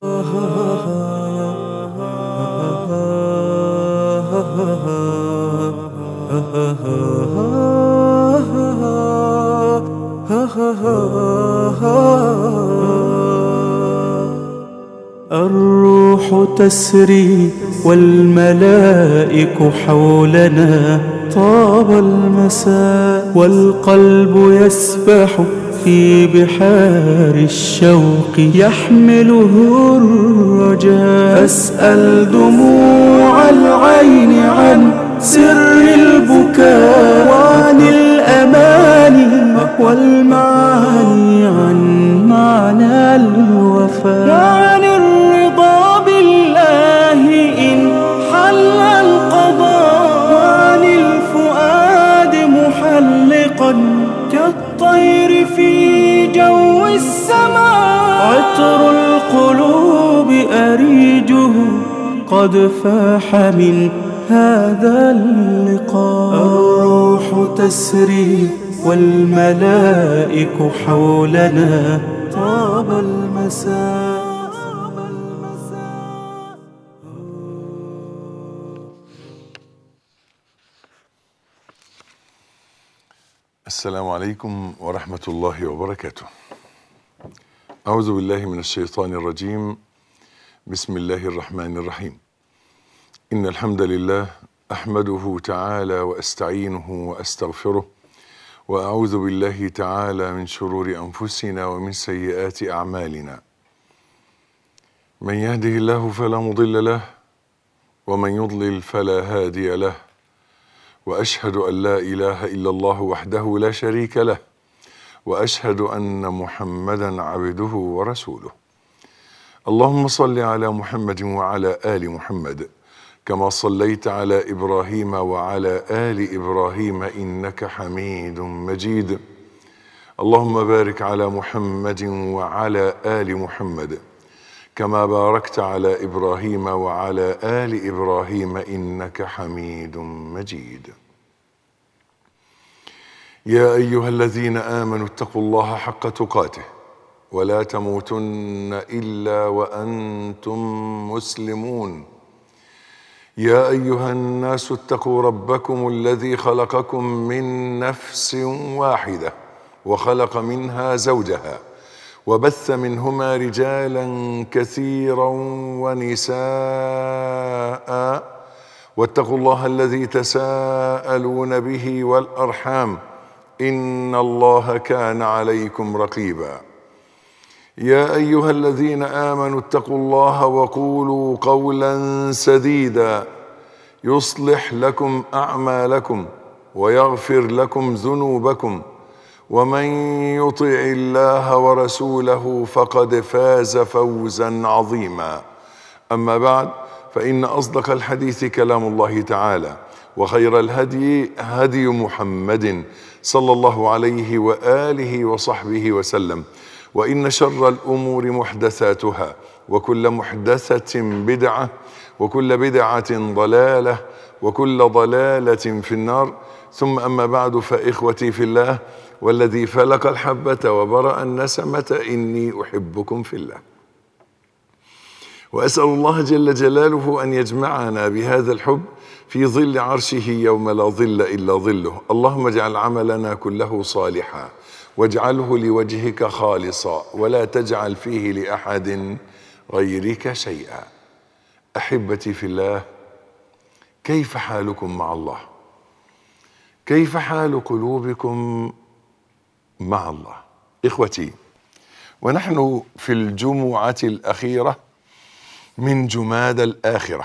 الروح تسري والملائك حولنا طاب المساء والقلب يسبح في بحار الشوق يحمله الرجاء أسأل دموع العين عن سر البكاء وعن الأماني والمعاني عن معنى الوفاء وعن الرضا بالله إن حل القضاء وعن الفؤاد محلقا كالطير في جو السماء عطر القلوب أريجه قد فاح من هذا اللقاء الروح تسري والملائك حولنا طاب المساء السلام عليكم ورحمة الله وبركاته. أعوذ بالله من الشيطان الرجيم. بسم الله الرحمن الرحيم. إن الحمد لله أحمده تعالى وأستعينه وأستغفره وأعوذ بالله تعالى من شرور أنفسنا ومن سيئات أعمالنا. من يهده الله فلا مضل له ومن يضلل فلا هادي له. واشهد ان لا اله الا الله وحده لا شريك له واشهد ان محمدا عبده ورسوله اللهم صل على محمد وعلى ال محمد كما صليت على ابراهيم وعلى ال ابراهيم انك حميد مجيد اللهم بارك على محمد وعلى ال محمد كما باركت على ابراهيم وعلى ال ابراهيم انك حميد مجيد يا ايها الذين امنوا اتقوا الله حق تقاته ولا تموتن الا وانتم مسلمون يا ايها الناس اتقوا ربكم الذي خلقكم من نفس واحده وخلق منها زوجها وبث منهما رجالا كثيرا ونساء واتقوا الله الذي تساءلون به والارحام ان الله كان عليكم رقيبا يا ايها الذين امنوا اتقوا الله وقولوا قولا سديدا يصلح لكم اعمالكم ويغفر لكم ذنوبكم ومن يطع الله ورسوله فقد فاز فوزا عظيما اما بعد فان اصدق الحديث كلام الله تعالى وخير الهدي هدي محمد صلى الله عليه واله وصحبه وسلم وان شر الامور محدثاتها وكل محدثه بدعه وكل بدعه ضلاله وكل ضلاله في النار ثم اما بعد فاخوتي في الله والذي فلق الحبة وبرأ النسمة إني أحبكم في الله وأسأل الله جل جلاله أن يجمعنا بهذا الحب في ظل عرشه يوم لا ظل إلا ظله اللهم اجعل عملنا كله صالحا واجعله لوجهك خالصا ولا تجعل فيه لأحد غيرك شيئا أحبتي في الله كيف حالكم مع الله كيف حال قلوبكم مع الله اخوتي ونحن في الجمعه الاخيره من جماد الاخره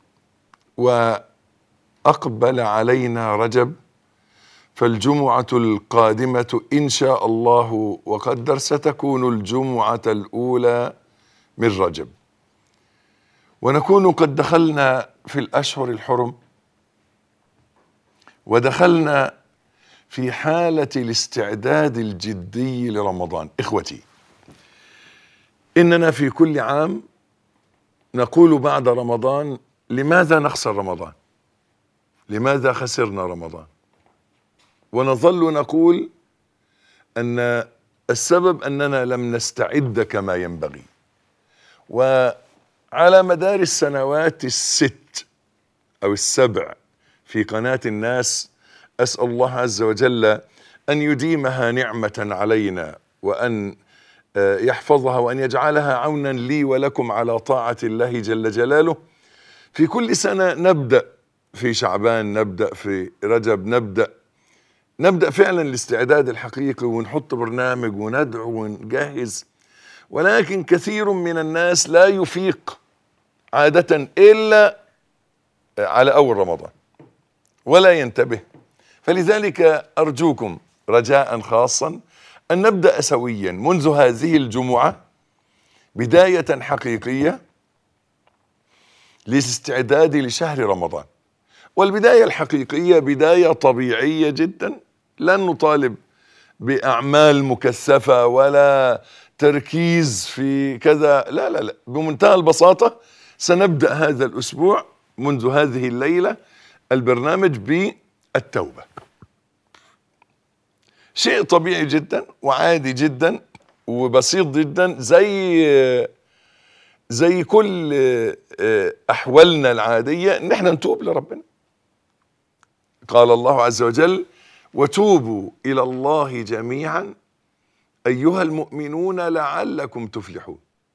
واقبل علينا رجب فالجمعه القادمه ان شاء الله وقدر ستكون الجمعه الاولى من رجب ونكون قد دخلنا في الاشهر الحرم ودخلنا في حالة الاستعداد الجدي لرمضان إخوتي إننا في كل عام نقول بعد رمضان لماذا نخسر رمضان لماذا خسرنا رمضان ونظل نقول أن السبب أننا لم نستعد كما ينبغي وعلى مدار السنوات الست او السبع في قناه الناس اسال الله عز وجل ان يديمها نعمه علينا وان آه، يحفظها وان يجعلها عونا لي ولكم على طاعه الله جل جلاله في كل سنه نبدا في شعبان نبدا في رجب نبدا نبدا فعلا الاستعداد الحقيقي ونحط برنامج وندعو ونجهز ولكن كثير من الناس لا يفيق عاده الا على اول رمضان ولا ينتبه فلذلك ارجوكم رجاء خاصا ان نبدا سويا منذ هذه الجمعه بدايه حقيقيه للاستعداد لشهر رمضان والبدايه الحقيقيه بدايه طبيعيه جدا لن نطالب باعمال مكثفه ولا تركيز في كذا لا لا لا بمنتهى البساطه سنبدا هذا الاسبوع منذ هذه الليله البرنامج بالتوبه شيء طبيعي جدا وعادي جدا وبسيط جدا زي زي كل احوالنا العاديه ان احنا نتوب لربنا قال الله عز وجل وتوبوا الى الله جميعا ايها المؤمنون لعلكم تفلحون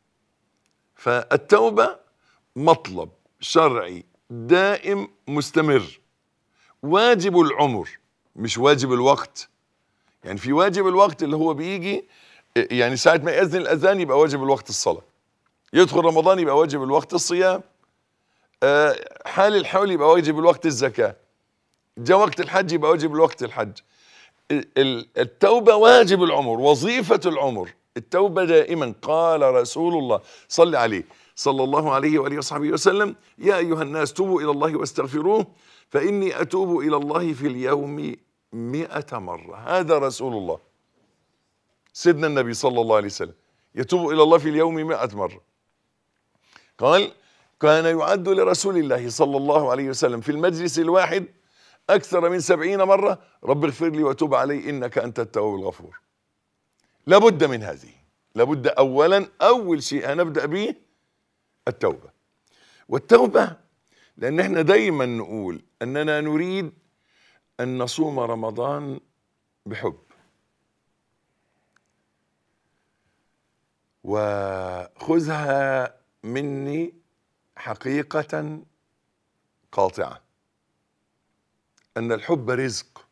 فالتوبه مطلب شرعي دائم مستمر واجب العمر مش واجب الوقت يعني في واجب الوقت اللي هو بيجي يعني ساعة ما يأذن الأذان يبقى واجب الوقت الصلاة يدخل رمضان يبقى واجب الوقت الصيام آه، حال الحول يبقى واجب الوقت الزكاة جاء وقت الحج يبقى واجب الوقت الحج ال- ال- التوبة واجب العمر وظيفة العمر التوبة دائما قال رسول الله صل عليه صلى الله عليه وآله وصحبه وسلم يا أيها الناس توبوا إلى الله واستغفروه فإني أتوب إلى الله في اليوم مئة مرة هذا رسول الله سيدنا النبي صلى الله عليه وسلم يتوب إلى الله في اليوم مئة مرة قال كان يعد لرسول الله صلى الله عليه وسلم في المجلس الواحد أكثر من سبعين مرة رب اغفر لي وتوب علي إنك أنت التواب الغفور لابد من هذه لابد أولا أول شيء هنبدأ به التوبة والتوبة لأن احنا دايما نقول أننا نريد أن نصوم رمضان بحب وخذها مني حقيقة قاطعة أن الحب رزق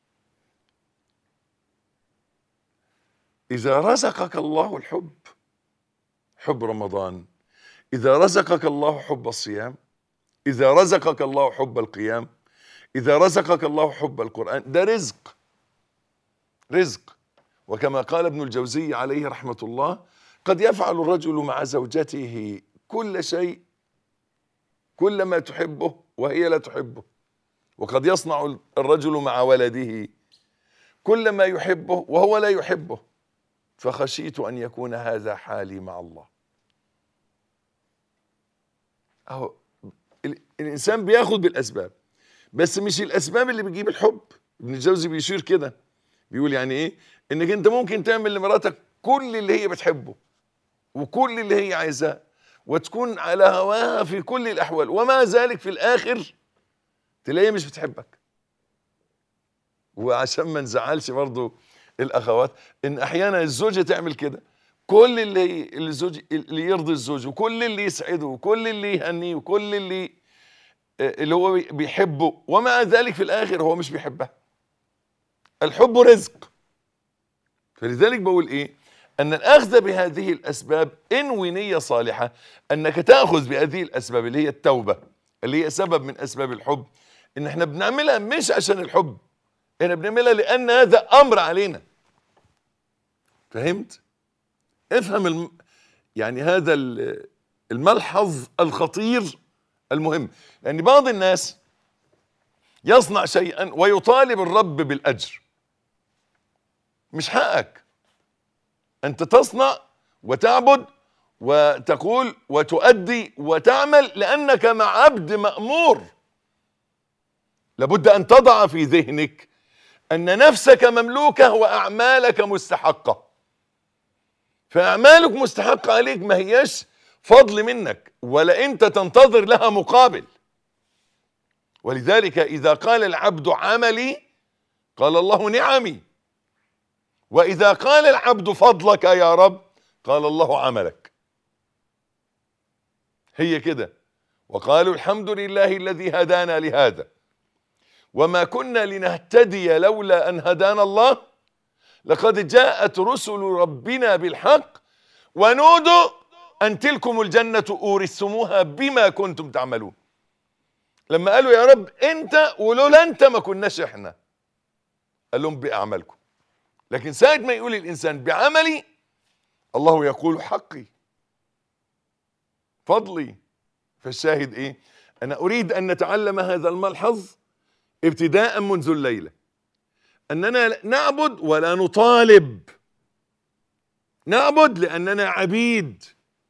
إذا رزقك الله الحب حب رمضان إذا رزقك الله حب الصيام إذا رزقك الله حب القيام إذا رزقك الله حب القرآن ده رزق رزق وكما قال ابن الجوزي عليه رحمة الله قد يفعل الرجل مع زوجته كل شيء كل ما تحبه وهي لا تحبه وقد يصنع الرجل مع ولده كل ما يحبه وهو لا يحبه فخشيت أن يكون هذا حالي مع الله أهو ال- الإنسان بياخد بالأسباب بس مش الأسباب اللي بتجيب الحب ابن الجوزي بيشير كده بيقول يعني إيه إنك أنت ممكن تعمل لمراتك كل اللي هي بتحبه وكل اللي هي عايزاه وتكون على هواها في كل الأحوال ومع ذلك في الآخر تلاقيها مش بتحبك وعشان ما نزعلش برضو الاخوات ان احيانا الزوجه تعمل كده كل اللي اللي الزوج اللي يرضي الزوج وكل اللي يسعده وكل اللي يهنيه وكل اللي اللي هو بيحبه ومع ذلك في الاخر هو مش بيحبها الحب رزق فلذلك بقول ايه ان الاخذ بهذه الاسباب انوي نيه صالحه انك تاخذ بهذه الاسباب اللي هي التوبه اللي هي سبب من اسباب الحب ان احنا بنعملها مش عشان الحب احنا بنعملها لان هذا امر علينا فهمت افهم الم... يعني هذا ال- الملحظ الخطير المهم لان بعض الناس يصنع شيئا ويطالب الرب بالاجر مش حقك انت تصنع وتعبد وتقول وتؤدي وتعمل لانك مع عبد مامور لابد ان تضع في ذهنك ان نفسك مملوكه واعمالك مستحقه فاعمالك مستحقه عليك ما هياش فضل منك ولا انت تنتظر لها مقابل ولذلك اذا قال العبد عملي قال الله نعمي واذا قال العبد فضلك يا رب قال الله عملك هي كده وقالوا الحمد لله الذي هدانا لهذا وما كنا لنهتدي لولا ان هدانا الله لقد جاءت رسل ربنا بالحق ونودوا ان تلكم الجنه اورثتموها بما كنتم تعملون لما قالوا يا رب انت ولولا انت ما كناش احنا قال لهم باعمالكم لكن ساعه ما يقول الانسان بعملي الله يقول حقي فضلي فالشاهد ايه انا اريد ان نتعلم هذا الملحظ ابتداء منذ الليله اننا نعبد ولا نطالب نعبد لاننا عبيد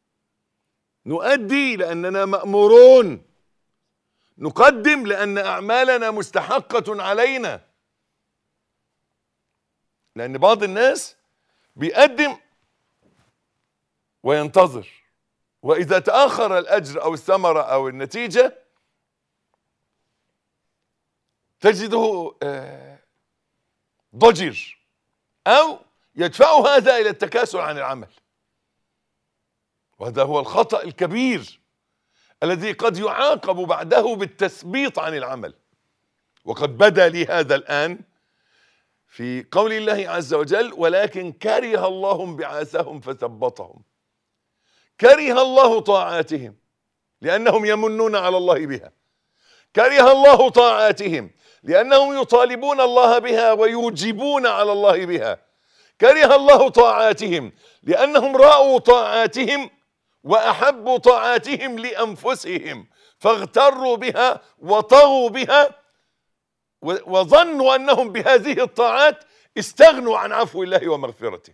نؤدي لاننا مامورون نقدم لان اعمالنا مستحقه علينا لان بعض الناس بيقدم وينتظر واذا تاخر الاجر او الثمره او النتيجه تجده آه، ضجر او يدفع هذا الى التكاسل عن العمل وهذا هو الخطا الكبير الذي قد يعاقب بعده بالتثبيط عن العمل وقد بدا لي هذا الان في قول الله عز وجل ولكن كره الله انبعاثهم فثبطهم كره الله طاعاتهم لانهم يمنون على الله بها كره الله طاعاتهم لانهم يطالبون الله بها ويوجبون على الله بها كره الله طاعاتهم لانهم راوا طاعاتهم واحبوا طاعاتهم لانفسهم فاغتروا بها وطغوا بها و- وظنوا انهم بهذه الطاعات استغنوا عن عفو الله ومغفرته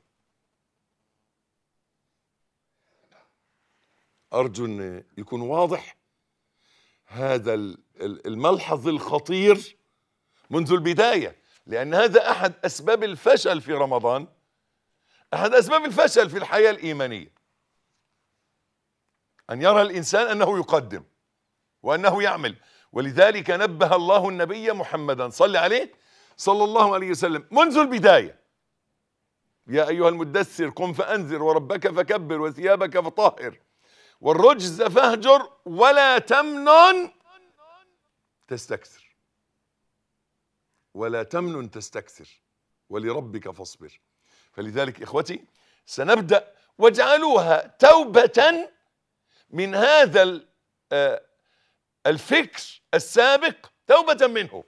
ارجو ان يكون واضح هذا ال- ال- الملحظ الخطير منذ البدايه لان هذا احد اسباب الفشل في رمضان احد اسباب الفشل في الحياه الايمانيه ان يرى الانسان انه يقدم وانه يعمل ولذلك نبه الله النبي محمدا صلى عليه صلى الله عليه وسلم منذ البدايه يا ايها المدثر قم فانذر وربك فكبر وثيابك فطهر والرجز فاهجر ولا تمنن تستكثر ولا تمنن تستكثر ولربك فاصبر فلذلك اخوتي سنبدا واجعلوها توبه من هذا ال- آه، الفكر السابق توبه منه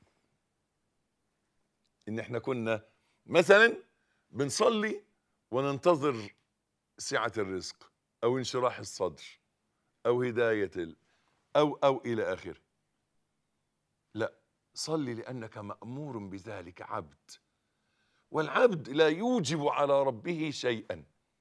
ان احنا كنا مثلا بنصلي وننتظر سعه الرزق او انشراح الصدر او هدايه ال او او الى اخره لا صلي لانك مامور بذلك عبد والعبد لا يوجب على ربه شيئا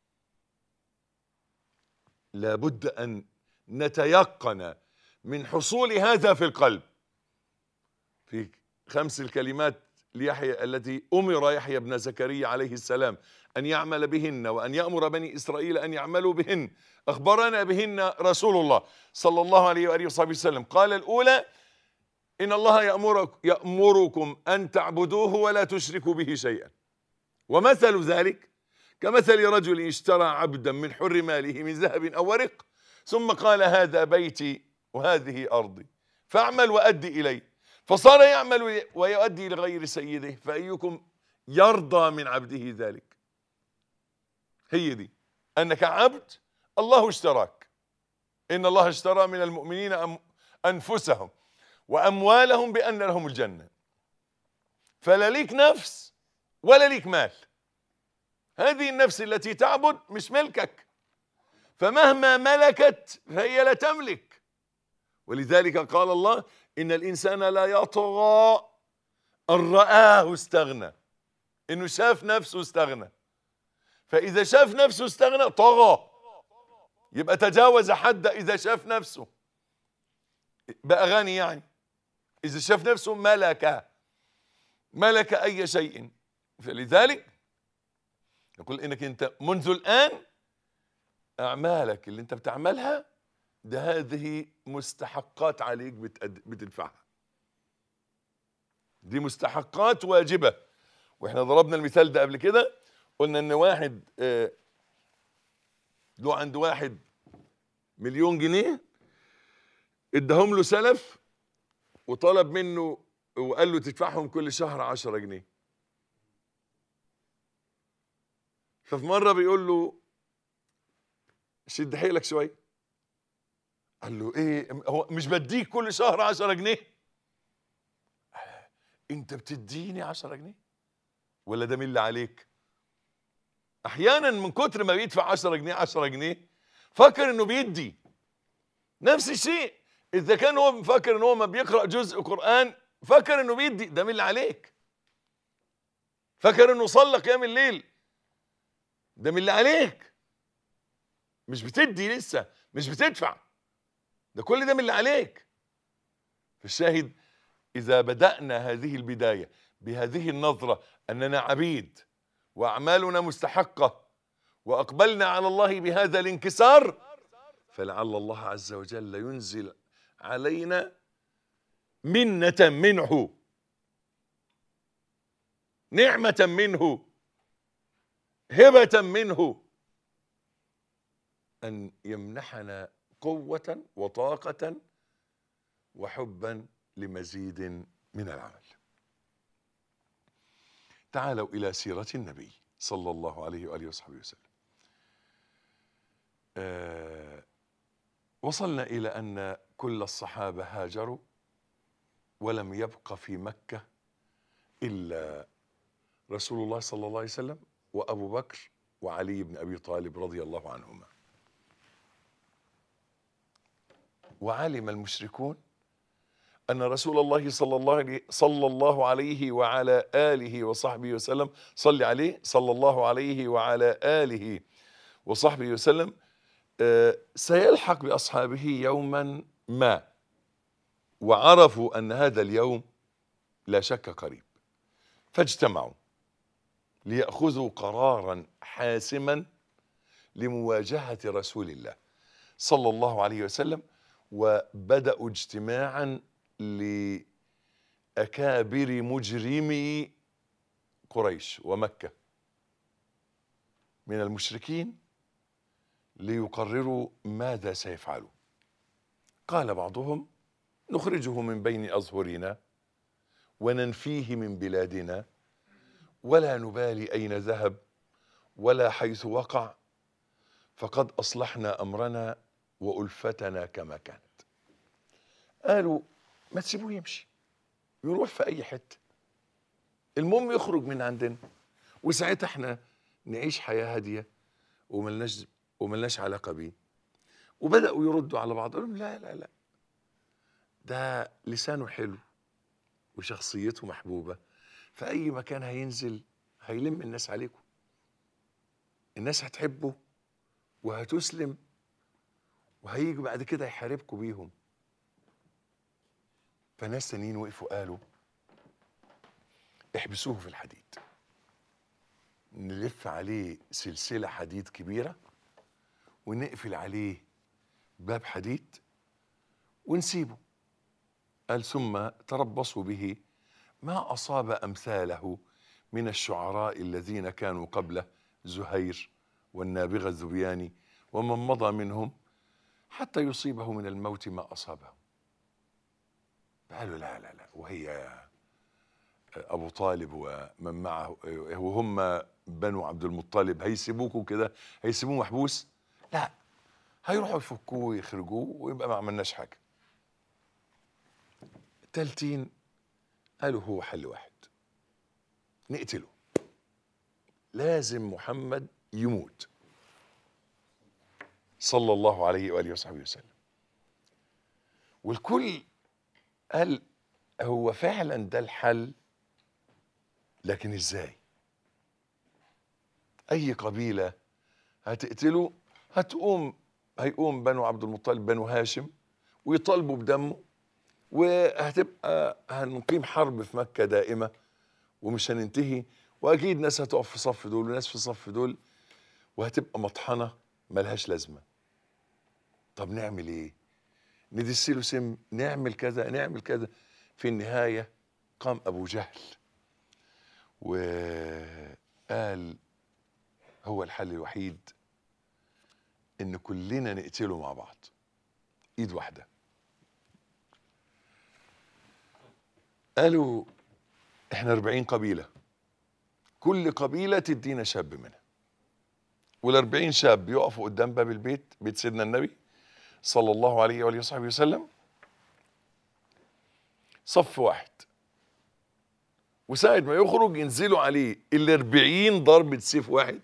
لابد ان نتيقن من حصول هذا في القلب في خمس الكلمات ليحيى التي امر يحيى بن زكريا عليه السلام ان يعمل بهن وان يامر بني اسرائيل ان يعملوا بهن اخبرنا بهن رسول الله صلى الله عليه واله وصحبه وسلم قال الاولى ان الله يامرك يامركم ان تعبدوه ولا تشركوا به شيئا ومثل ذلك كمثل رجل اشترى عبدا من حر ماله من ذهب او ورق ثم قال هذا بيتي وهذه ارضي فاعمل وادي الي فصار يعمل ويؤدي لغير سيده فايكم يرضى من عبده ذلك هي دي انك عبد الله اشتراك ان الله اشترى من المؤمنين أم- انفسهم واموالهم بان لهم الجنه فلا ليك نفس ولا ليك مال هذه النفس التي تعبد مش ملكك فمهما ملكت فهي لا تملك ولذلك قال الله ان الانسان لا يطغى ان رآه استغنى انه شاف نفسه استغنى فاذا شاف نفسه استغنى طغى يبقى تجاوز حد اذا شاف نفسه بقى غني يعني اذا شاف نفسه ملك ملك اي شيء فلذلك يقول انك انت منذ الان اعمالك اللي انت بتعملها ده هذه مستحقات عليك بتأد... بتدفعها دي مستحقات واجبه واحنا ضربنا المثال ده قبل كده قلنا ان واحد آه، له عند واحد مليون جنيه اداهم له سلف وطلب منه وقال له تدفعهم كل شهر عشرة جنيه ففي مرة بيقول له شد حيلك شوية قال له ايه هو مش بديك كل شهر عشرة جنيه انت بتديني عشرة جنيه ولا ده مين اللي عليك احيانا من كتر ما بيدفع عشرة جنيه عشرة جنيه فكر انه بيدي نفس الشيء اذا كان هو مفكر ان هو ما بيقرا جزء قران فكر انه بيدي ده مين اللي عليك فكر انه صلى قيام الليل ده من اللي عليك مش بتدي لسه مش بتدفع ده كل ده من اللي عليك فالشاهد اذا بدانا هذه البدايه بهذه النظره اننا عبيد واعمالنا مستحقه واقبلنا على الله بهذا الانكسار فلعل الله عز وجل ينزل علينا منة منه نعمة منه هبة منه أن يمنحنا قوة وطاقة وحبا لمزيد من العمل تعالوا إلى سيرة النبي صلى الله عليه وآله وصحبه وسلم آه وصلنا إلى أن كل الصحابة هاجروا ولم يبق في مكة إلا رسول الله صلى الله عليه وسلم وأبو بكر وعلي بن أبي طالب رضي الله عنهما وعلم المشركون أن رسول الله صلى الله عليه صلى الله عليه وعلى آله وصحبه وسلم صل عليه صلى الله عليه وعلى آله وصحبه وسلم آه، سيلحق بأصحابه يوما ما وعرفوا أن هذا اليوم لا شك قريب فاجتمعوا ليأخذوا قرارا حاسما لمواجهة رسول الله صلى الله عليه وسلم وبدأوا اجتماعا لأكابر مجرمي قريش ومكة من المشركين ليقرروا ماذا سيفعلوا قال بعضهم نخرجه من بين أظهرنا وننفيه من بلادنا ولا نبالي أين ذهب ولا حيث وقع فقد أصلحنا أمرنا وألفتنا كما كانت قالوا ما تسيبوه يمشي يروح في أي حتة المهم يخرج من عندنا وساعتها احنا نعيش حياة هادية وملناش وملناش علاقة بيه وبدأوا يردوا على بعض قالوا لا لا لا ده لسانه حلو وشخصيته محبوبة في أي مكان هينزل هيلم الناس عليكم الناس هتحبه وهتسلم وهيجي بعد كده يحاربكم بيهم فناس تانيين وقفوا قالوا احبسوه في الحديد نلف عليه سلسلة حديد كبيرة ونقفل عليه باب حديد ونسيبه قال ثم تربصوا به ما أصاب أمثاله من الشعراء الذين كانوا قبله زهير والنابغة الذبياني ومن مضى منهم حتى يصيبه من الموت ما أصابه قالوا لا لا لا وهي أبو طالب ومن معه وهم بنو عبد المطلب هيسيبوكوا كده هيسيبوه محبوس لا هيروحوا يفكوه ويخرجوه ويبقى ما عملناش حاجة تالتين قالوا هو حل واحد نقتله لازم محمد يموت صلى الله عليه وآله وصحبه وسلم والكل قال هو فعلا ده الحل لكن ازاي اي قبيلة هتقتله هتقوم هيقوم بنو عبد المطلب بنو هاشم ويطالبوا بدمه وهتبقى هنقيم حرب في مكة دائمة ومش هننتهي واكيد ناس هتقف في صف دول وناس في صف دول وهتبقى مطحنة ملهاش لازمه طب نعمل ايه ندس له سم نعمل كذا نعمل كذا في النهايه قام ابو جهل وقال هو الحل الوحيد ان كلنا نقتله مع بعض ايد واحده قالوا احنا 40 قبيله كل قبيله تدينا شاب منها وال40 شاب يقفوا قدام باب البيت بيت سيدنا النبي صلى الله عليه واله وصحبه وسلم صف واحد وساعة ما يخرج ينزلوا عليه الأربعين ضربة سيف واحد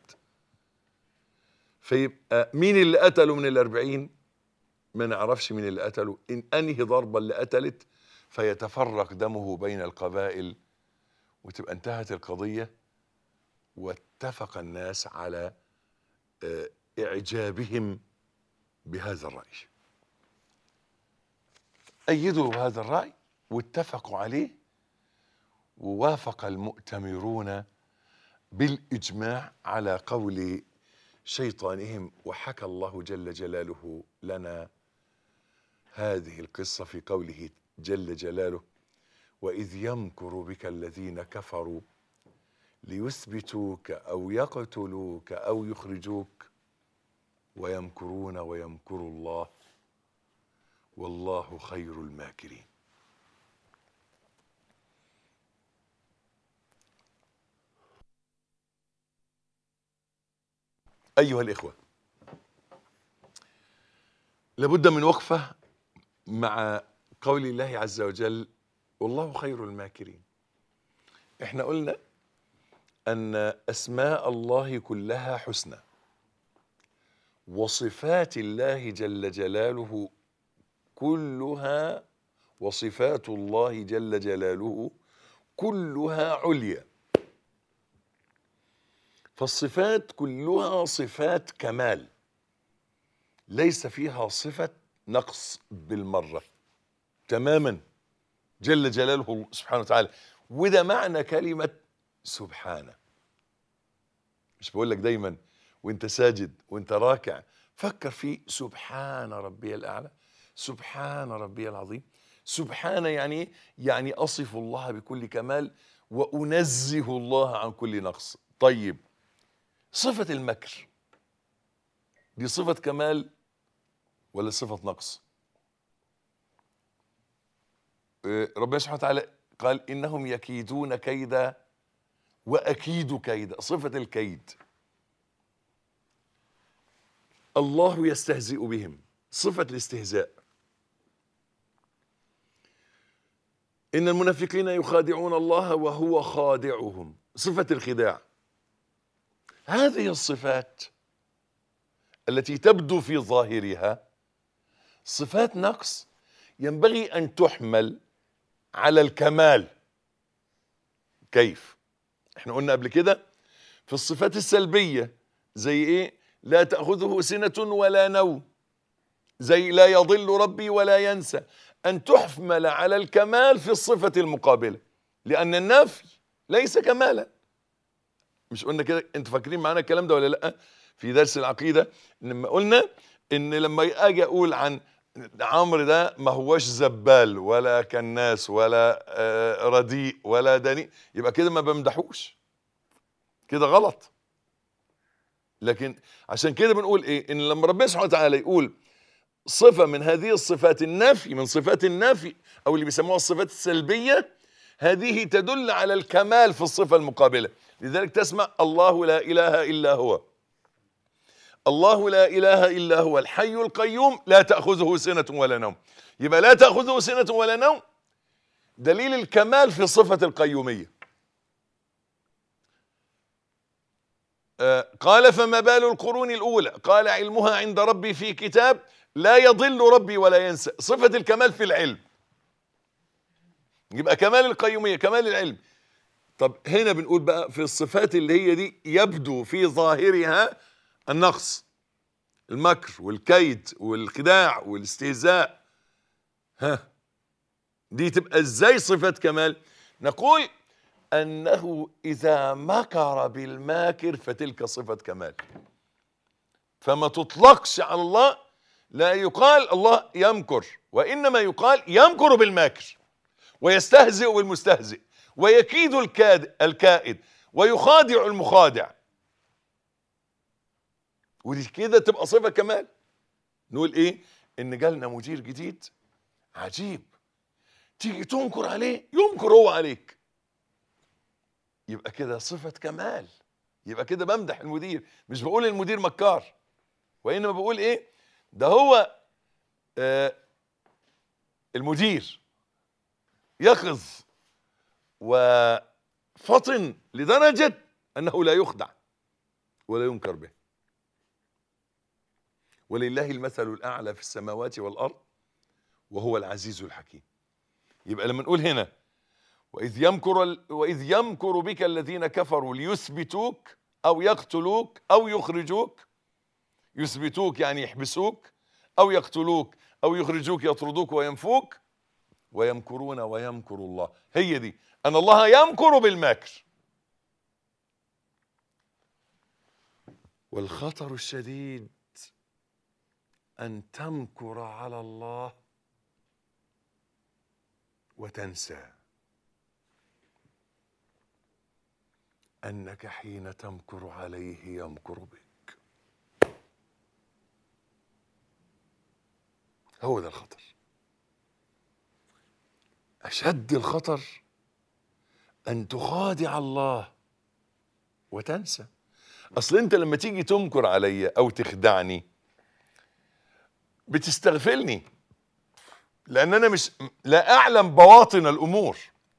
فيبقى مين اللي قتله من الأربعين ما نعرفش مين اللي قتله إن أنهي ضربة اللي قتلت فيتفرق دمه بين القبائل وتبقى انتهت القضية واتفق الناس على آه، إعجابهم بهذا الرأي أيدوا هذا الرأي واتفقوا عليه ووافق المؤتمرون بالإجماع على قول شيطانهم وحكى الله جل جلاله لنا هذه القصة في قوله جل جلاله وإذ يمكر بك الذين كفروا ليثبتوك أو يقتلوك أو يخرجوك ويمكرون ويمكر الله والله خير الماكرين أيها الإخوة لابد من وقفة مع قول الله عز وجل والله خير الماكرين احنا قلنا أن أسماء الله كلها حسنى وصفات الله جل جلاله كلها وصفات الله جل جلاله كلها عليا فالصفات كلها صفات كمال ليس فيها صفة نقص بالمرة تماما جل جلاله سبحانه وتعالى وده معنى كلمة سبحانه مش بقول لك دايما وانت ساجد وانت راكع فكر في سبحان ربي الأعلى سبحان ربي العظيم سبحان يعني ايه؟ يعني أصف الله بكل كمال وأنزه الله عن كل نقص طيب صفة المكر دي صفة كمال ولا صفة نقص إيه، ربنا سبحانه وتعالى قال إنهم يكيدون كيدا وأكيد كيدا صفة الكيد الله يستهزئ بهم صفة الاستهزاء إن المنافقين يخادعون الله وهو خادعهم صفة الخداع هذه الصفات التي تبدو في ظاهرها صفات نقص ينبغي ان تحمل على الكمال كيف احنا قلنا قبل كده في الصفات السلبيه زي ايه لا تاخذه سنه ولا نوم زي لا يضل ربي ولا ينسى ان تحمل على الكمال في الصفه المقابله لان النفي ليس كمالا مش قلنا كده انتوا فاكرين معانا الكلام ده ولا لا في درس العقيده لما قلنا ان لما اجي اقول عن عمرو ده ما هوش زبال ولا كناس ولا آه، رديء ولا دنيء يبقى كده ما بمدحوش كده غلط لكن عشان كده بنقول ايه ان لما ربنا سبحانه وتعالى يقول صفه من هذه الصفات النفي من صفات النفي او اللي بيسموها الصفات السلبيه هذه تدل على الكمال في الصفه المقابله لذلك تسمع الله لا اله الا هو الله لا اله الا هو الحي القيوم لا تاخذه سنه ولا نوم يبقى لا تاخذه سنه ولا نوم دليل الكمال في صفه القيوميه آه، قال فما بال القرون الاولى قال علمها عند ربي في كتاب لا يضل ربي ولا ينسى صفه الكمال في العلم يبقى كمال القيوميه كمال العلم طب هنا بنقول بقى في الصفات اللي هي دي يبدو في ظاهرها النقص المكر والكيد والخداع والاستهزاء ها دي تبقى ازاي صفة كمال نقول انه اذا مكر بالماكر فتلك صفة كمال فما تطلقش على الله لا يقال الله يمكر وانما يقال يمكر بالماكر ويستهزئ بالمستهزئ ويكيد الكاد الكائد ويخادع المخادع ودي كده تبقى صفه كمال نقول ايه ان جالنا مدير جديد عجيب تيجي تنكر عليه ينكر هو عليك يبقى كده صفه كمال يبقى كده بمدح المدير مش بقول المدير مكار وانما بقول ايه ده هو آه المدير يقظ وفطن لدرجة أنه لا يخدع ولا ينكر به ولله المثل الأعلى في السماوات والأرض وهو العزيز الحكيم يبقى لما نقول هنا وإذ يمكر وإذ يمكر بك الذين كفروا ليثبتوك أو يقتلوك أو يخرجوك يثبتوك يعني يحبسوك أو يقتلوك أو يخرجوك يطردوك وينفوك ويمكرون ويمكر الله هي دي أن الله يمكر بالمكر والخطر الشديد أن تمكر على الله وتنسى أنك حين تمكر عليه يمكر بك هو ده الخطر أشد الخطر أن تخادع الله وتنسى أصل أنت لما تيجي تمكر عليا أو تخدعني بتستغفلني لأن أنا مش لا أعلم بواطن الأمور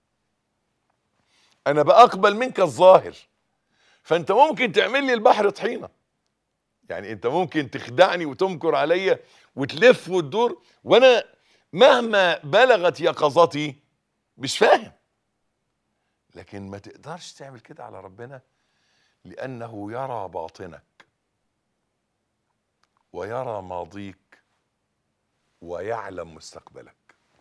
أنا بأقبل منك الظاهر فأنت ممكن تعمل لي البحر طحينة يعني أنت ممكن تخدعني وتمكر عليا وتلف وتدور وأنا مهما بلغت يقظتي مش فاهم لكن ما تقدرش تعمل كده على ربنا لأنه يرى باطنك ويرى ماضيك ويعلم مستقبلك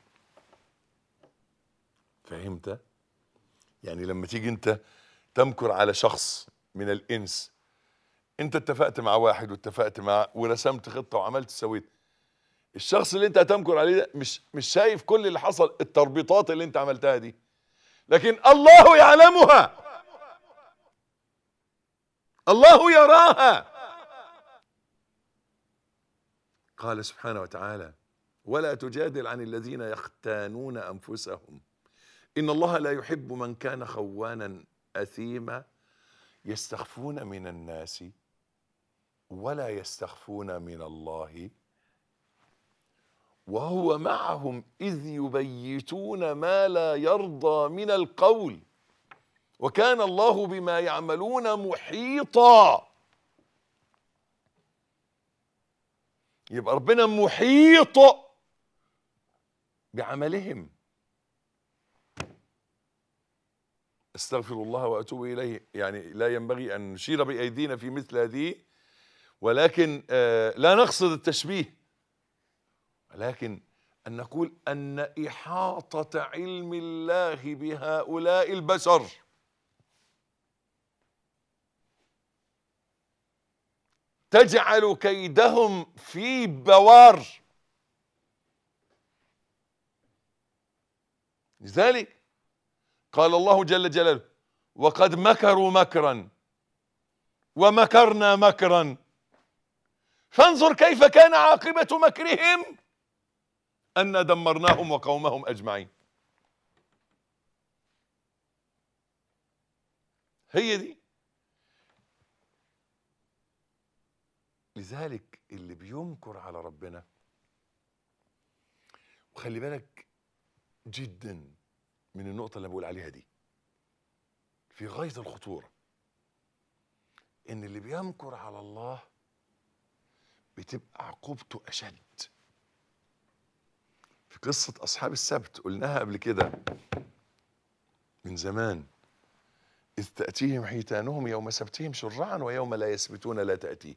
فهمت يعني لما تيجي انت تمكر على شخص من الانس انت اتفقت مع واحد واتفقت مع ورسمت خطه وعملت سويت الشخص اللي انت هتمكر عليه ده مش مش شايف كل اللي حصل التربيطات اللي انت عملتها دي لكن الله يعلمها الله يراها قال سبحانه وتعالى ولا تجادل عن الذين يختانون انفسهم ان الله لا يحب من كان خوانا اثيما يستخفون من الناس ولا يستخفون من الله وهو معهم اذ يبيتون ما لا يرضى من القول وكان الله بما يعملون محيطا يبقى ربنا محيط بعملهم استغفر الله واتوب اليه يعني لا ينبغي ان نشير بايدينا في مثل هذه ولكن آه لا نقصد التشبيه ولكن ان نقول ان احاطه علم الله بهؤلاء البشر تجعل كيدهم في بوار لذلك قال الله جل جلاله وقد مكروا مكرا ومكرنا مكرا فانظر كيف كان عاقبة مكرهم أن دمرناهم وقومهم أجمعين هي دي لذلك اللي بيمكر على ربنا وخلي بالك جدا من النقطة اللي بقول عليها دي في غاية الخطورة إن اللي بيمكر على الله بتبقى عقوبته أشد في قصة أصحاب السبت قلناها قبل كده من زمان إذ تأتيهم حيتانهم يوم سبتهم شرعا ويوم لا يسبتون لا تأتيهم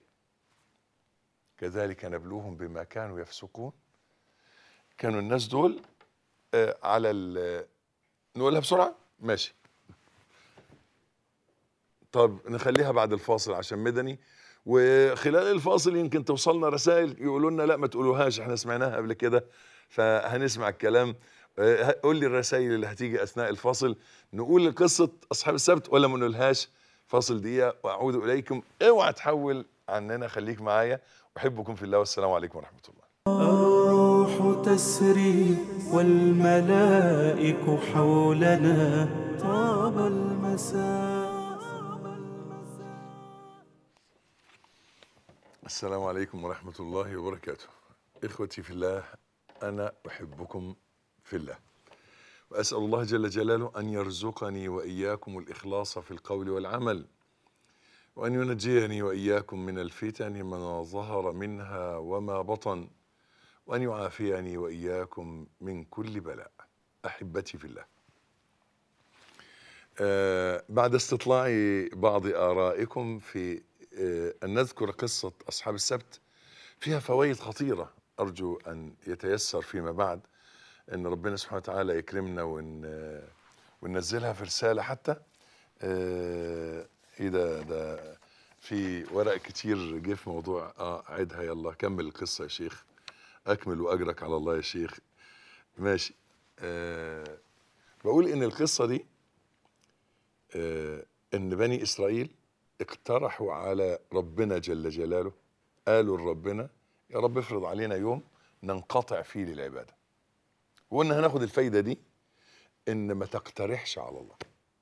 كذلك نبلوهم بما كانوا يفسقون كانوا الناس دول آه على ال نقولها بسرعة ماشي طب نخليها بعد الفاصل عشان مدني وخلال الفاصل يمكن توصلنا رسائل يقولوا لنا لا ما تقولوهاش احنا سمعناها قبل كده فهنسمع الكلام آه، قول لي الرسائل اللي هتيجي اثناء الفاصل نقول قصه اصحاب السبت ولا ما نقولهاش فاصل دقيقه واعود اليكم اوعى تحول عننا خليك معايا احبكم في الله والسلام عليكم ورحمه الله الروح تسري والملائك حولنا طاب المساء السلام عليكم ورحمة الله وبركاته إخوتي في الله أنا أحبكم في الله وأسأل الله جل جلاله أن يرزقني وإياكم الإخلاص في القول والعمل وأن ينجيني وإياكم من الفتن ما ظهر منها وما بطن وأن يعافيني وإياكم من كل بلاء أحبتي في الله آه بعد استطلاع بعض آرائكم في آه أن نذكر قصة أصحاب السبت فيها فوائد خطيرة أرجو أن يتيسر فيما بعد أن ربنا سبحانه وتعالى يكرمنا ون آه، وننزلها في رسالة حتى آه، إيه ده ده في ورق كتير جه في موضوع اه عيدها يلا كمل القصة يا شيخ أكمل وأجرك على الله يا شيخ ماشي آه بقول إن القصة دي آه ان بني اسرائيل اقترحوا على ربنا جل جلاله قالوا لربنا يا رب افرض علينا يوم ننقطع فيه للعباده وقلنا هناخد الفايده دي ان ما تقترحش على الله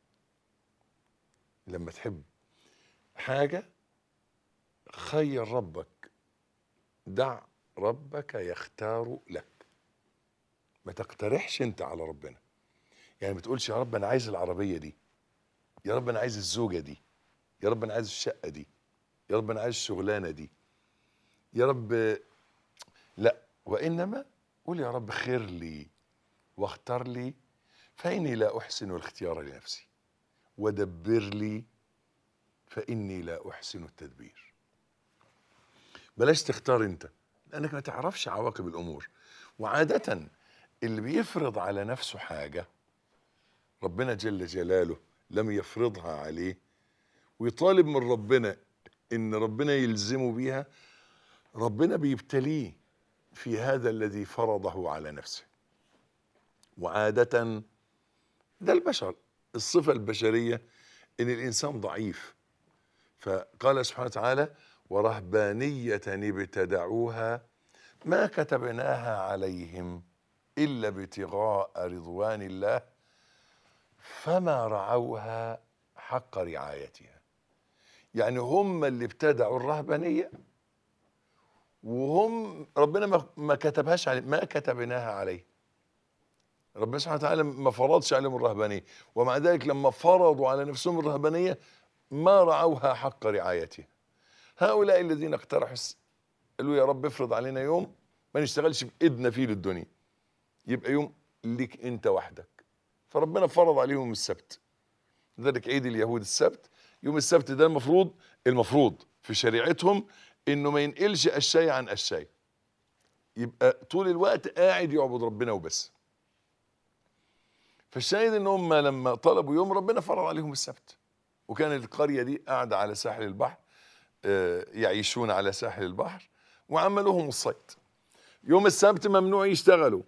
لما تحب حاجه خير ربك دع ربك يختار لك ما تقترحش انت على ربنا يعني ما تقولش يا رب انا عايز العربيه دي يا رب انا عايز الزوجه دي يا رب انا عايز الشقه دي يا رب انا عايز الشغلانه دي يا رب لا وانما قول يا رب خير لي واختار لي فاني لا احسن الاختيار لنفسي ودبر لي فاني لا احسن التدبير بلاش تختار انت لانك ما تعرفش عواقب الامور وعاده اللي بيفرض على نفسه حاجه ربنا جل جلاله لم يفرضها عليه ويطالب من ربنا ان ربنا يلزمه بيها ربنا بيبتليه في هذا الذي فرضه على نفسه وعادة ده البشر الصفة البشرية ان الانسان ضعيف فقال سبحانه وتعالى ورهبانية ابتدعوها ما كتبناها عليهم الا ابتغاء رضوان الله فما رعوها حق رعايتها يعني هم اللي ابتدعوا الرهبانية وهم ربنا ما- ما كتبهاش عليه ما كتبناها عليه ربنا سبحانه وتعالى ما فرضش عليهم الرهبانية ومع ذلك لما فرضوا على نفسهم الرهبانية ما رعوها حق رعايتها هؤلاء الذين اقترحوا الس- قالوا يا رب افرض علينا يوم ما نشتغلش بإيدنا فيه للدنيا يبقى يوم ليك انت وحدك فربنا فرض عليهم السبت لذلك عيد اليهود السبت يوم السبت ده المفروض المفروض في شريعتهم انه ما ينقلش الشاي عن الشاي يبقى طول الوقت قاعد يعبد ربنا وبس فالشاهد ان هم لما طلبوا يوم ربنا فرض عليهم السبت وكانت القريه دي قاعده على ساحل البحر آه، يعيشون على ساحل البحر وعملوهم الصيد يوم السبت ممنوع يشتغلوا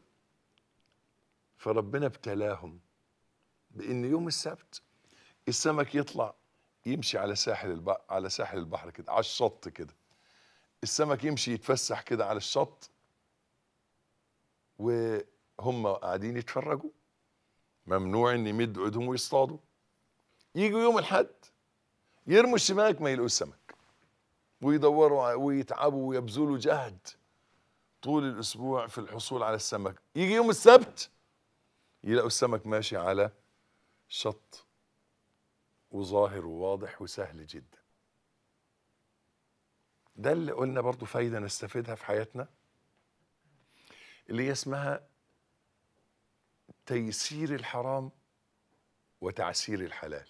فربنا ابتلاهم بان يوم السبت السمك يطلع يمشي على ساحل البحر على ساحل البحر كده على الشط كده السمك يمشي يتفسح كده على الشط وهم قاعدين يتفرجوا ممنوع ان يمدوا ايدهم ويصطادوا يجوا يوم الحد يرموا الشباك ما يلاقوش سمك ويدوروا ع- ويتعبوا ويبذلوا جهد طول الاسبوع في الحصول على السمك يجي يوم السبت يلاقوا السمك ماشي على شط وظاهر وواضح وسهل جدا ده اللي قلنا برضو فايدة نستفيدها في حياتنا اللي هي اسمها تيسير الحرام وتعسير الحلال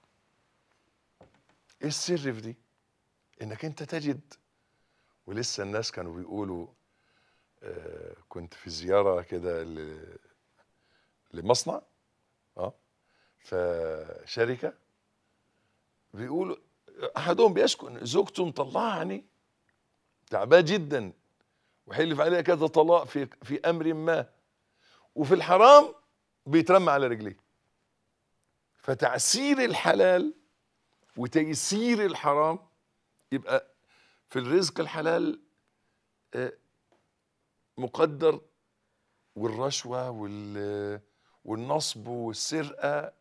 ايه السر في دي انك انت تجد ولسه الناس كانوا بيقولوا آه كنت في زيارة كده ل- لمصنع اه فشركة بيقولوا احدهم بيشكو ان زوجته مطلعه عينيه تعباه جدا وحلف عليها كذا طلاق في في امر ما وفي الحرام بيترمى على رجليه فتعسير الحلال وتيسير الحرام يبقى في الرزق الحلال آه، مقدر والرشوة وال والنصب والسرقة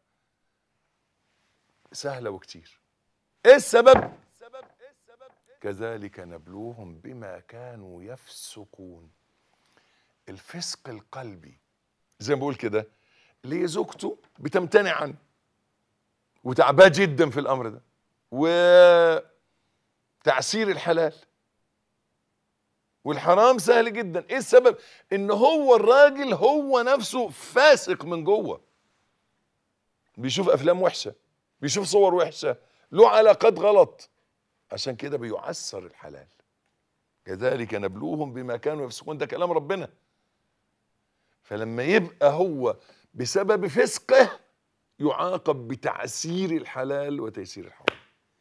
سهلة وكتير ايه السبب كذلك نبلوهم بما كانوا يفسقون الفسق القلبي زي ما بقول كده اللي هي زوجته بتمتنع عنه وتعباه جدا في الامر ده وتعسير الحلال والحرام سهل جدا ايه السبب ان هو الراجل هو نفسه فاسق من جوه بيشوف افلام وحشه بيشوف صور وحشه له علاقات غلط عشان كده بيعسر الحلال كذلك نبلوهم بما كانوا يفسقون ده كلام ربنا فلما يبقى هو بسبب فسقه يعاقب بتعسير الحلال وتيسير الحرام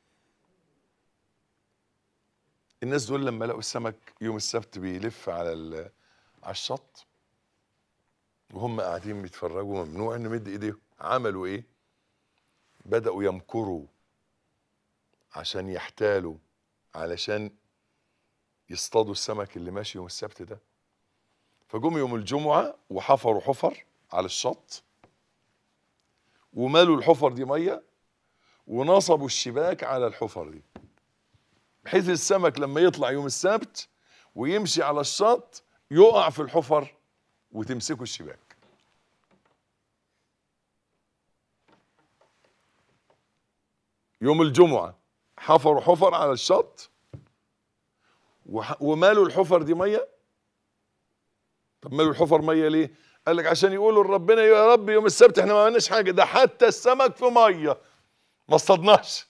الناس دول لما لقوا السمك يوم السبت بيلف على ال- على الشط وهم قاعدين بيتفرجوا ممنوع ان نمد ايديهم عملوا ايه بدأوا يمكروا عشان يحتالوا علشان يصطادوا السمك اللي ماشي يوم السبت ده فجم يوم الجمعة وحفروا حفر على الشط ومالوا الحفر دي مية ونصبوا الشباك على الحفر دي بحيث السمك لما يطلع يوم السبت ويمشي على الشط يقع في الحفر وتمسكوا الشباك يوم الجمعة حفروا حفر على الشط وح- ومالوا الحفر دي ميه طب مالوا الحفر ميه ليه؟ قال لك عشان يقولوا لربنا يا رب يوم السبت احنا ما عملناش حاجه ده حتى السمك في ميه ما اصطادناش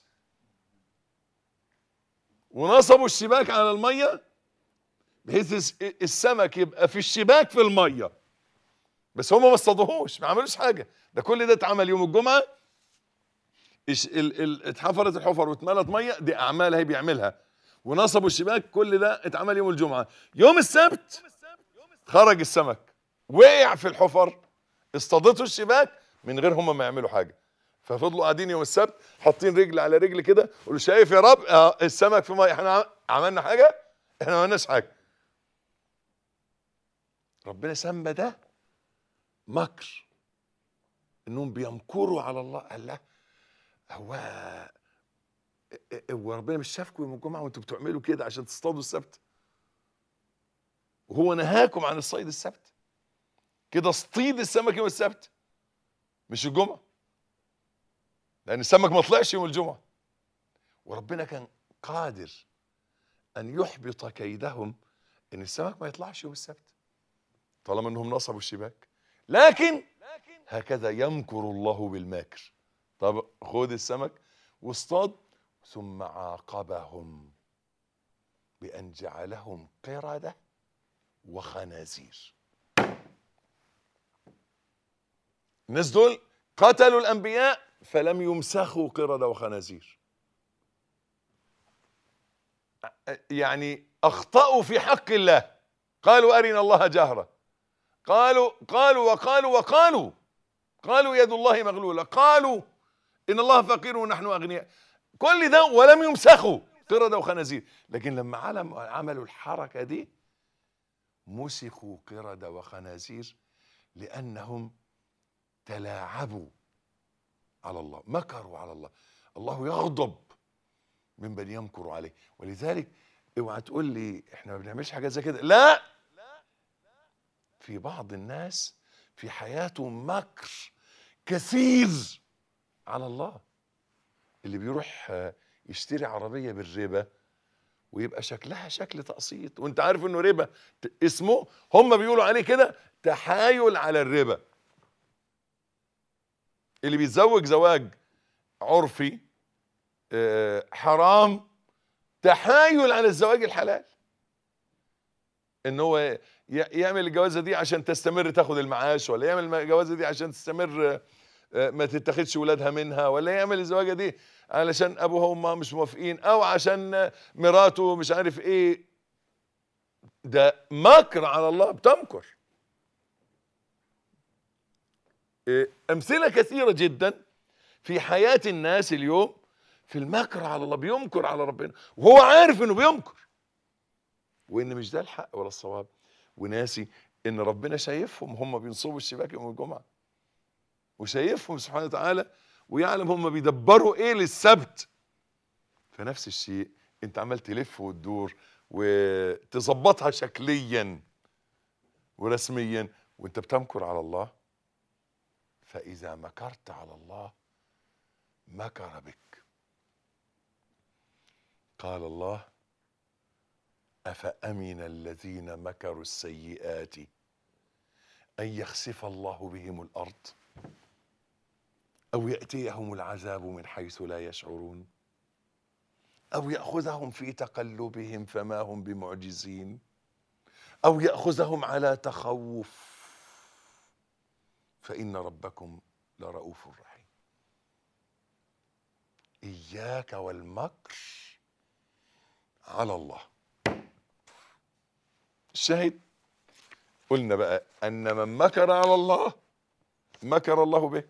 ونصبوا الشباك على الميه بحيث الس- السمك يبقى في الشباك في الميه بس هم ما اصطادوهوش ما عملوش حاجه ده كل ده اتعمل يوم الجمعه إش- ال ال اتحفرت الحفر واتملت ميه دي اعمال هي بيعملها ونصبوا الشباك كل ده اتعمل يوم الجمعه يوم السبت خرج السمك وقع في الحفر اصطادته الشباك من غير هم ما يعملوا حاجه ففضلوا قاعدين يوم السبت حاطين رجل على رجل كده يقولوا شايف يا رب اه السمك في ميه احنا عملنا حاجه احنا ما عملناش حاجه ربنا سمى ده مكر انهم بيمكروا على الله قال لا هو هو ربنا مش شافكم يوم الجمعه وانتوا بتعملوا كده عشان تصطادوا السبت وهو نهاكم عن الصيد السبت كده اصطيد السمك يوم السبت مش الجمعه لان السمك ما طلعش يوم الجمعه وربنا كان قادر ان يحبط كيدهم ان السمك ما يطلعش يوم السبت طالما انهم نصبوا الشباك لكن هكذا يمكر الله بالماكر طب خد السمك واصطاد ثم عاقبهم بأن جعلهم قردة وخنازير الناس دول قتلوا الأنبياء فلم يمسخوا قردة وخنازير يعني أخطأوا في حق الله قالوا أرنا الله جهرة قالوا قالوا وقالوا وقالوا قالوا يد الله مغلولة قالوا إن الله فقير ونحن أغنياء كل ده ولم يمسخوا قردة وخنازير لكن لما علم عملوا الحركة دي مسخوا قردة وخنازير لأنهم تلاعبوا على الله مكروا على الله الله يغضب من من يمكر عليه ولذلك اوعى تقول لي احنا ما بنعملش حاجات زي كده لا في بعض الناس في حياته مكر كثير على الله اللي بيروح آه، يشتري عربية بالربا ويبقى شكلها شكل تقسيط وانت عارف انه ربا ت- اسمه هم بيقولوا عليه كده تحايل على الربا اللي بيتزوج زواج عرفي آه، حرام تحايل على الزواج الحلال ان هو ي- يعمل الجوازه دي عشان تستمر تاخد المعاش ولا يعمل الجوازه دي عشان تستمر آه، ما تتخذش ولادها منها ولا يعمل الزواجه دي علشان ابوها وامها مش موافقين او عشان آه، مراته مش عارف ايه ده مكر على الله بتمكر إيه، امثله كثيره جدا في حياه الناس اليوم في المكر على الله بيمكر على ربنا وهو عارف انه بيمكر وان مش ده الحق ولا الصواب وناسي ان ربنا شايفهم هم بينصبوا الشباك يوم الجمعه وشايفهم سبحانه وتعالى ويعلم هم بيدبروا ايه للسبت فنفس الشيء انت عمال تلف وتدور وتظبطها شكليا ورسميا وانت بتمكر على الله فاذا مكرت على الله مكر بك قال الله افامن الذين مكروا السيئات ان يخسف الله بهم الارض او ياتيهم العذاب من حيث لا يشعرون او ياخذهم في تقلبهم فما هم بمعجزين او ياخذهم على تخوف فان ربكم لرؤوف رحيم اياك والمكر على الله الشاهد قلنا بقى ان من مكر على الله مكر الله به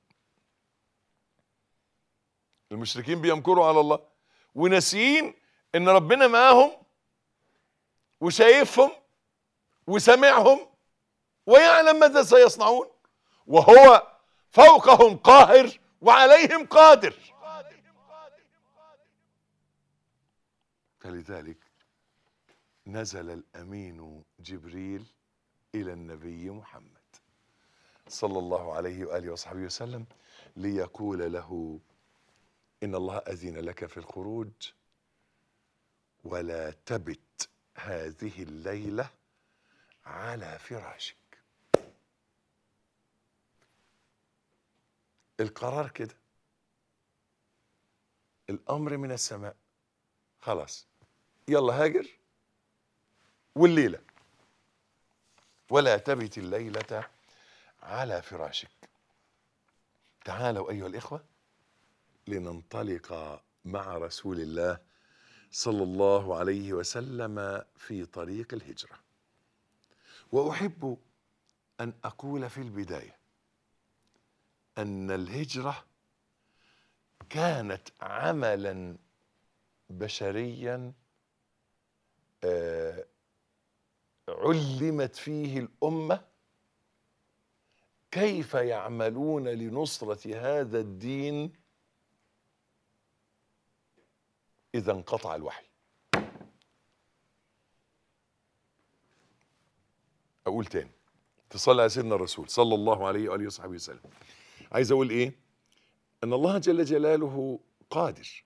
المشركين بيمكروا على الله وناسيين ان ربنا معاهم وشايفهم وسمعهم ويعلم ماذا سيصنعون وهو فوقهم قاهر وعليهم قادر فلذلك نزل الامين جبريل الى النبي محمد صلى الله عليه واله وصحبه وسلم ليقول له ان الله اذن لك في الخروج ولا تبت هذه الليله على فراشك القرار كده الامر من السماء خلاص يلا هاجر والليله ولا تبت الليله على فراشك تعالوا ايها الاخوه لننطلق مع رسول الله صلى الله عليه وسلم في طريق الهجره واحب ان اقول في البدايه ان الهجره كانت عملا بشريا آه، علمت فيه الامه كيف يعملون لنصره هذا الدين اذا انقطع الوحي اقول تاني تصلي على سيدنا الرسول صلى الله عليه واله وصحبه وسلم عايز اقول ايه ان الله جل جلاله قادر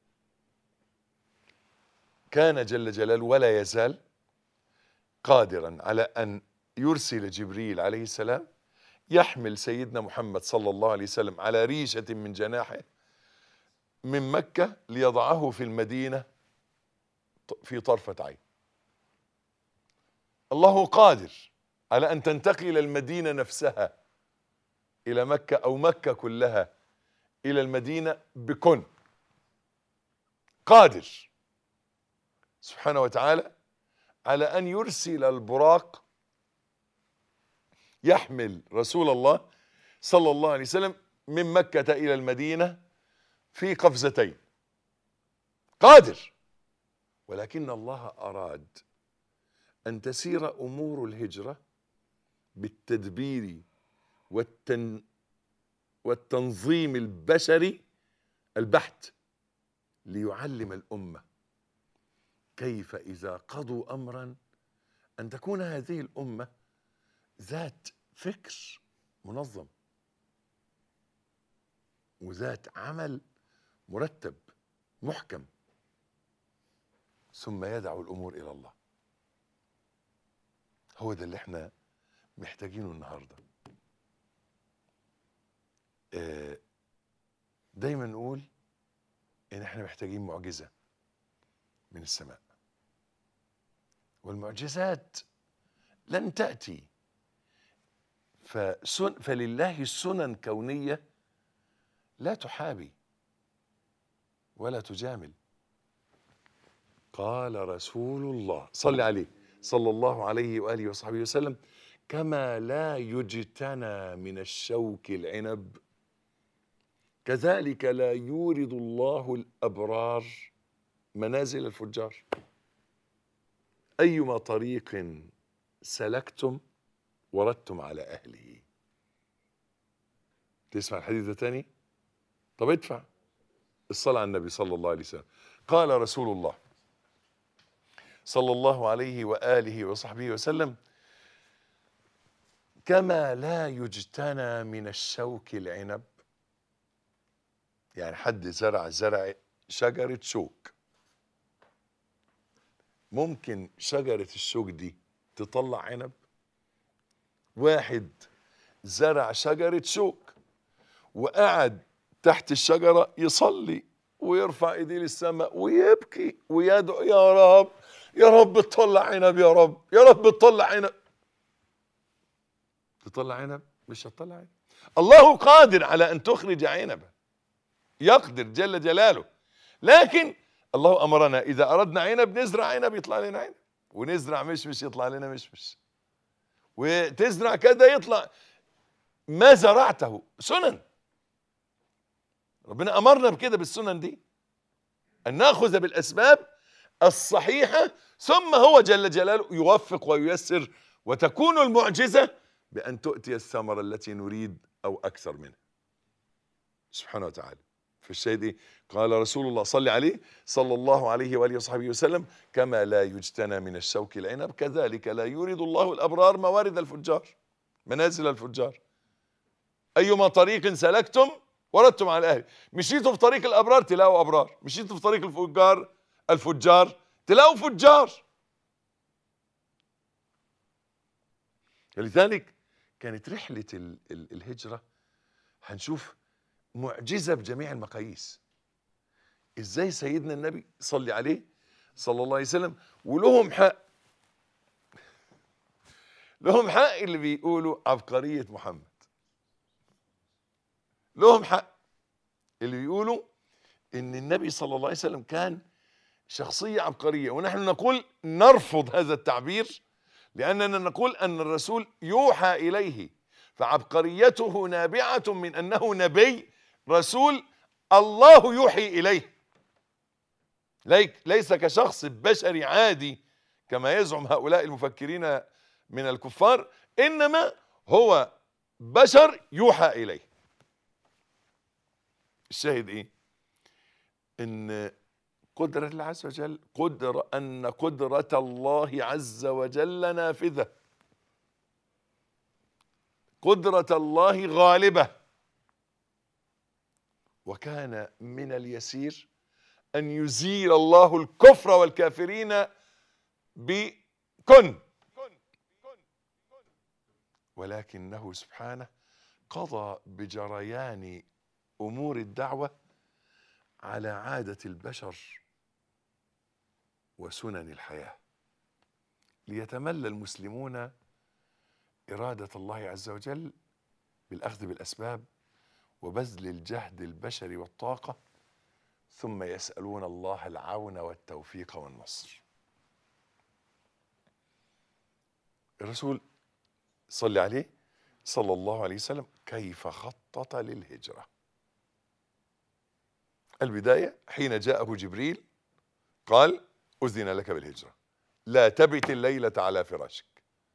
كان جل جلاله ولا يزال قادرا على ان يرسل جبريل عليه السلام يحمل سيدنا محمد صلى الله عليه وسلم على ريشه من جناحه من مكه ليضعه في المدينه في طرفه عين الله قادر على ان تنتقل المدينه نفسها الى مكه او مكه كلها الى المدينه بكن قادر سبحانه وتعالى على ان يرسل البراق يحمل رسول الله صلى الله عليه وسلم من مكه الى المدينه في قفزتين قادر ولكن الله اراد ان تسير امور الهجره بالتدبير والتن والتنظيم البشري البحت ليعلم الامه كيف اذا قضوا امرا ان تكون هذه الامه ذات فكر منظم وذات عمل مرتب محكم ثم يدعو الامور الى الله هو ده اللي احنا محتاجينه النهارده آه، دايما نقول ان احنا محتاجين معجزه من السماء والمعجزات لن تاتي فسن فلله سنن كونية لا تحابي ولا تجامل قال رسول الله صل عليه صلى الله عليه وآله وصحبه وسلم كما لا يجتنى من الشوك العنب كذلك لا يورد الله الأبرار منازل الفجار أيما طريق سلكتم وردتم على أهله تسمع الحديث ده تاني طب ادفع الصلاة على النبي صلى الله عليه وسلم قال رسول الله صلى الله عليه وآله وصحبه وسلم كما لا يجتنى من الشوك العنب يعني حد زرع زرع شجرة شوك ممكن شجرة الشوك دي تطلع عنب واحد زرع شجرة شوك وقعد تحت الشجرة يصلي ويرفع ايديه للسماء ويبكي ويدعو يا رب يا رب تطلع عنب يا رب يا رب تطلع عنب تطلع عنب مش هتطلع عنب الله قادر على ان تخرج عنبا يقدر جل جلاله لكن الله امرنا اذا اردنا عنب نزرع عنب يطلع لنا عنب ونزرع مشمش يطلع لنا مشمش وتزرع كذا يطلع ما زرعته سنن ربنا امرنا بكده بالسنن دي ان ناخذ بالاسباب الصحيحه ثم هو جل جلاله يوفق وييسر وتكون المعجزه بان تؤتي الثمره التي نريد او اكثر منها سبحانه وتعالى في الشيء دي قال رسول الله صلى عليه صلى الله عليه واله وصحبه وسلم كما لا يجتنى من الشوك العنب كذلك لا يورد الله الابرار موارد الفجار منازل الفجار ايما طريق سلكتم وردتم على الاهل مشيتوا في طريق الابرار تلاقوا ابرار مشيتوا في طريق الفجار الفجار تلاقوا فجار لذلك كانت رحله ال- ال- الهجره هنشوف معجزه بجميع المقاييس ازاي سيدنا النبي صلي عليه صلى الله عليه وسلم ولهم حق لهم حق اللي بيقولوا عبقريه محمد لهم حق اللي بيقولوا ان النبي صلى الله عليه وسلم كان شخصيه عبقريه ونحن نقول نرفض هذا التعبير لاننا نقول ان الرسول يوحى اليه فعبقريته نابعه من انه نبي رسول الله يوحي اليه ليك- ليس كشخص بشري عادي كما يزعم هؤلاء المفكرين من الكفار انما هو بشر يوحى اليه الشاهد ايه ان قدرة الله عز وجل قدر ان قدرة الله عز وجل نافذة قدرة الله غالبة وكان من اليسير ان يزيل الله الكفر والكافرين بكن ولكنه سبحانه قضى بجريان امور الدعوه على عاده البشر وسنن الحياه ليتملى المسلمون اراده الله عز وجل بالاخذ بالاسباب وبذل الجهد البشري والطاقه ثم يسالون الله العون والتوفيق والنصر الرسول صلى عليه صلى الله عليه وسلم كيف خطط للهجره البدايه حين جاءه جبريل قال اذن لك بالهجره لا تبت الليله على فراشك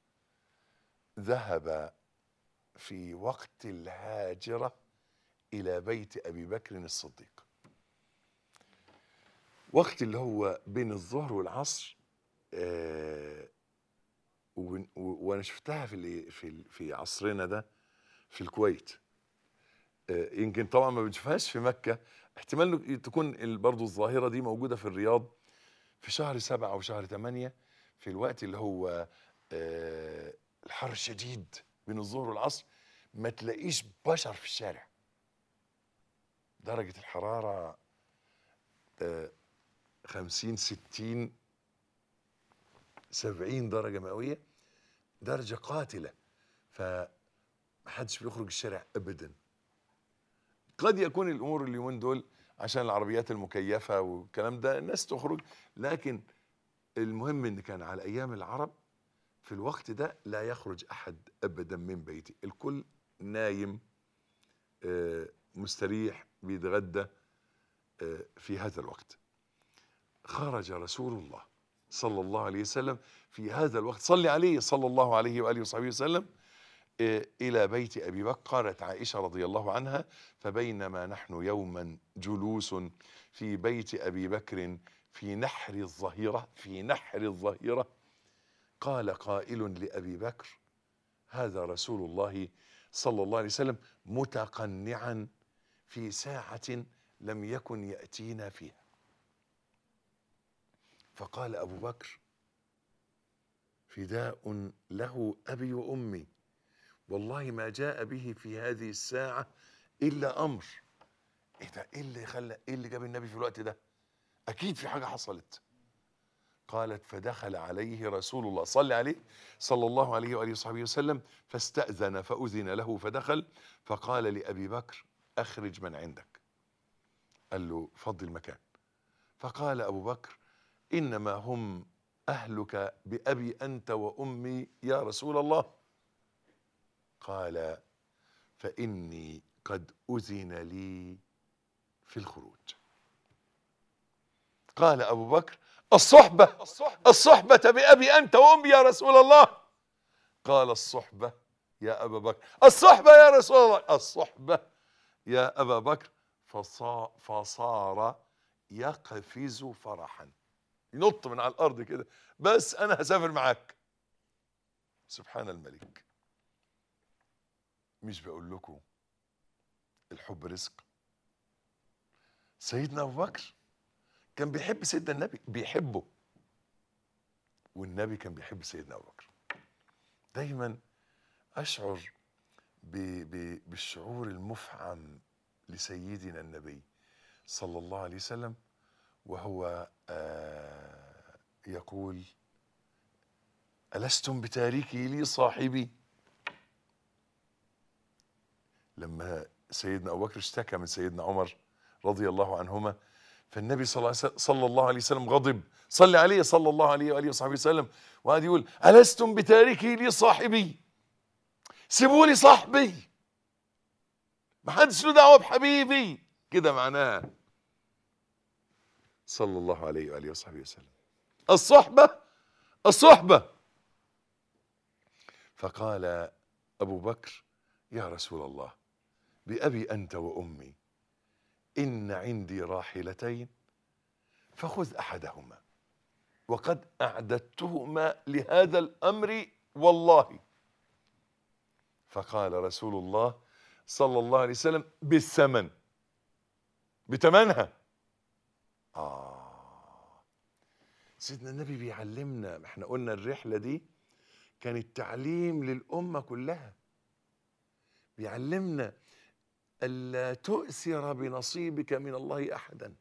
ذهب في وقت الهاجره الى بيت ابي بكر الصديق وقت اللي هو بين الظهر والعصر آه ون- و- وانا شفتها في ال- في ال- في عصرنا ده في الكويت آه، يمكن طبعا ما بنشوفهاش في مكه احتمال إنه تكون ال- برضو الظاهره دي موجوده في الرياض في شهر سبعة او شهر ثمانية في الوقت اللي هو آه، الحر الشديد بين الظهر والعصر ما تلاقيش بشر في الشارع درجه الحراره آه، خمسين ستين سبعين درجة مئوية درجة قاتلة ما حدش بيخرج الشارع ابدا قد يكون الامور اليومين دول عشان العربيات المكيفه والكلام ده الناس تخرج لكن المهم ان كان على ايام العرب في الوقت ده لا يخرج احد ابدا من بيته الكل نايم آه، مستريح بيتغدى آه، في هذا الوقت خرج رسول الله صلى الله عليه وسلم في هذا الوقت صلي عليه صلى الله عليه واله وصحبه وسلم آه، الى بيت ابي بكر قالت عائشه رضي الله عنها فبينما نحن يوما جلوس في بيت ابي بكر في نحر الظهيره في نحر الظهيره قال قائل لابي بكر هذا رسول الله صلى الله عليه وسلم متقنعا في ساعه لم يكن ياتينا فيها فقال ابو بكر فداء له ابي وامي والله ما جاء به في هذه الساعه الا امر ايه ده ايه اللي خلى ايه اللي جاب النبي في الوقت ده اكيد في حاجه حصلت قالت فدخل عليه رسول الله صلى عليه صلى الله عليه واله وصحبه وسلم فاستاذن فاذن له فدخل فقال لابي بكر اخرج من عندك قال له فضي المكان فقال ابو بكر انما هم اهلك بابي انت وامي يا رسول الله قال فاني قد اذن لي في الخروج قال ابو بكر الصحبه الصحبه بابي انت وامي يا رسول الله قال الصحبه يا ابا بكر الصحبه يا رسول الله الصحبه يا ابا بكر فصا فصار يقفز فرحا ينط من على الارض كده بس انا هسافر معاك سبحان الملك مش بقول لكم الحب رزق سيدنا ابو بكر كان بيحب سيدنا النبي بيحبه والنبي كان بيحب سيدنا ابو بكر دايما اشعر ب ب بالشعور المفعم لسيدنا النبي صلى الله عليه وسلم وهو آه يقول ألستم بتاركي لي صاحبي لما سيدنا أبو بكر اشتكى من سيدنا عمر رضي الله عنهما فالنبي صلى الله عليه وسلم, صلى الله عليه وسلم غضب صلى عليه صلى الله عليه وآله وصحبه وسلم وقعد يقول ألستم بتاركي لي صاحبي سيبوا لي صاحبي ما حدش له دعوه بحبيبي كده معناها صلى الله عليه واله وصحبه وسلم الصحبه الصحبه فقال ابو بكر يا رسول الله بابي انت وامي ان عندي راحلتين فخذ احدهما وقد اعددتهما لهذا الامر والله فقال رسول الله صلى الله عليه وسلم بالثمن بتمنها آه سيدنا النبي بيعلمنا ما احنا قلنا الرحلة دي كانت تعليم للأمة كلها بيعلمنا ألا تؤثر بنصيبك من الله أحدا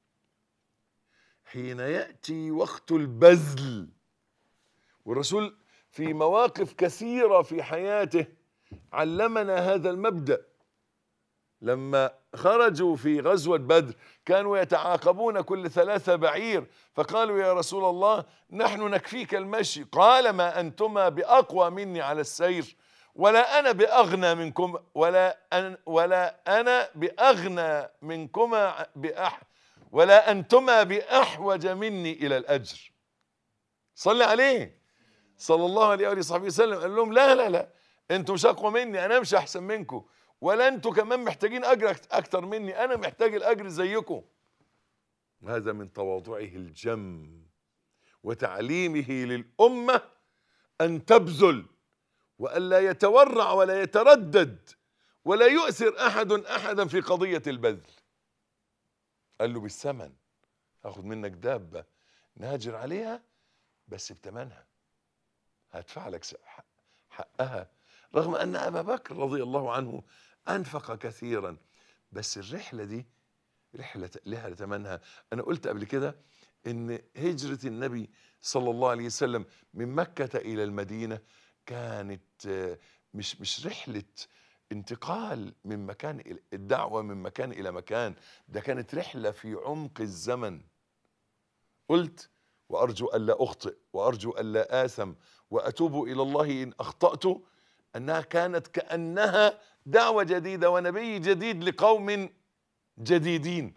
حين يأتي وقت البذل والرسول في مواقف كثيرة في حياته علمنا هذا المبدأ لما خرجوا في غزوة بدر كانوا يتعاقبون كل ثلاثة بعير فقالوا يا رسول الله نحن نكفيك المشي قال ما أنتما بأقوى مني على السير ولا أنا بأغنى منكم ولا أن ولا أنا بأغنى منكما بأح ولا أنتما بأحوج مني إلى الأجر صلى عليه صلى الله عليه وآله وصحبه وسلم قال لهم لا لا لا انتوا مش اقوى مني انا مش احسن منكم ولا انتوا كمان محتاجين اجر اكتر مني انا محتاج الاجر زيكم هذا من تواضعه الجم وتعليمه للامه ان تبذل والا يتورع ولا يتردد ولا يؤثر احد احدا في قضيه البذل قال له بالثمن هاخد منك دابه نهاجر عليها بس بتمنها هدفع لك حقها رغم ان ابا بكر رضي الله عنه انفق كثيرا بس الرحله دي رحله لها ثمنها انا قلت قبل كده ان هجره النبي صلى الله عليه وسلم من مكه الى المدينه كانت آه، مش مش رحله انتقال من مكان إلى الدعوه من مكان الى مكان ده كانت رحله في عمق الزمن قلت وارجو الا اخطئ وارجو الا اثم واتوب الى الله ان اخطات انها كانت كانها دعوه جديده ونبي جديد لقوم جديدين